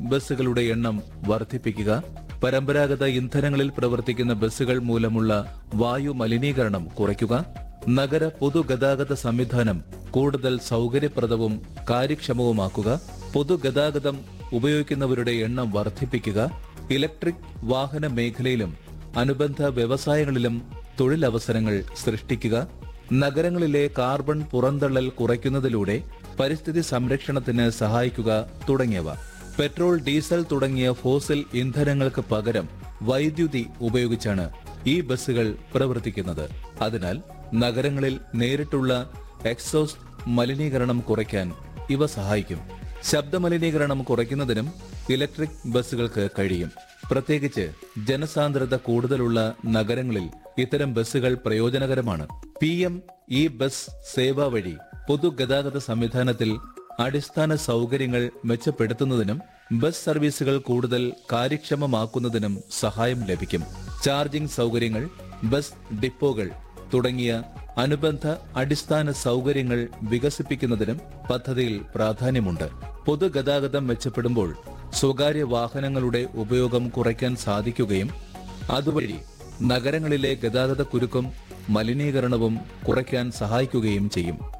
ബസ്സുകളുടെ എണ്ണം വർദ്ധിപ്പിക്കുക പരമ്പരാഗത ഇന്ധനങ്ങളിൽ പ്രവർത്തിക്കുന്ന ബസ്സുകൾ മൂലമുള്ള വായു മലിനീകരണം കുറയ്ക്കുക നഗര പൊതുഗതാഗത സംവിധാനം കൂടുതൽ സൗകര്യപ്രദവും കാര്യക്ഷമവുമാക്കുക പൊതുഗതാഗതം ഉപയോഗിക്കുന്നവരുടെ എണ്ണം വർദ്ധിപ്പിക്കുക ഇലക്ട്രിക് വാഹന മേഖലയിലും അനുബന്ധ വ്യവസായങ്ങളിലും തൊഴിലവസരങ്ങൾ സൃഷ്ടിക്കുക നഗരങ്ങളിലെ കാർബൺ പുറന്തള്ളൽ കുറയ്ക്കുന്നതിലൂടെ പരിസ്ഥിതി സംരക്ഷണത്തിന് സഹായിക്കുക തുടങ്ങിയവ പെട്രോൾ ഡീസൽ തുടങ്ങിയ ഫോസിൽ ഇന്ധനങ്ങൾക്ക് പകരം വൈദ്യുതി ഉപയോഗിച്ചാണ് ഈ ബസ്സുകൾ പ്രവർത്തിക്കുന്നത് അതിനാൽ നഗരങ്ങളിൽ നേരിട്ടുള്ള എക്സോസ്റ്റ് മലിനീകരണം കുറയ്ക്കാൻ ഇവ സഹായിക്കും ശബ്ദ മലിനീകരണം കുറയ്ക്കുന്നതിനും ഇലക്ട്രിക് ബസ്സുകൾക്ക് കഴിയും പ്രത്യേകിച്ച് ജനസാന്ദ്രത കൂടുതലുള്ള നഗരങ്ങളിൽ ഇത്തരം ബസ്സുകൾ പ്രയോജനകരമാണ് P M E bus Sewa വഴി പൊതുഗതാഗത സംവിധാനത്തിൽ അടിസ്ഥാന സൗകര്യങ്ങൾ മെച്ചപ്പെടുത്തുന്നതിനും ബസ് സർവീസുകൾ കൂടുതൽ കാര്യക്ഷമമാക്കുന്നതിനും സഹായം ലഭിക്കും ചാർജിംഗ് സൗകര്യങ്ങൾ ബസ് ഡിപ്പോകൾ തുടങ്ങിയ അനുബന്ധ അടിസ്ഥാന സൗകര്യങ്ങൾ വികസിപ്പിക്കുന്നതിനും പദ്ധതിയിൽ പ്രാധാന്യമുണ്ട് പൊതുഗതാഗതം മെച്ചപ്പെടുമ്പോൾ സ്വകാര്യ വാഹനങ്ങളുടെ ഉപയോഗം കുറയ്ക്കാൻ സാധിക്കുകയും അതുവഴി നഗരങ്ങളിലെ ഗതാഗത കുരുക്കും മലിനീകരണവും കുറയ്ക്കാൻ സഹായിക്കുകയും ചെയ്യും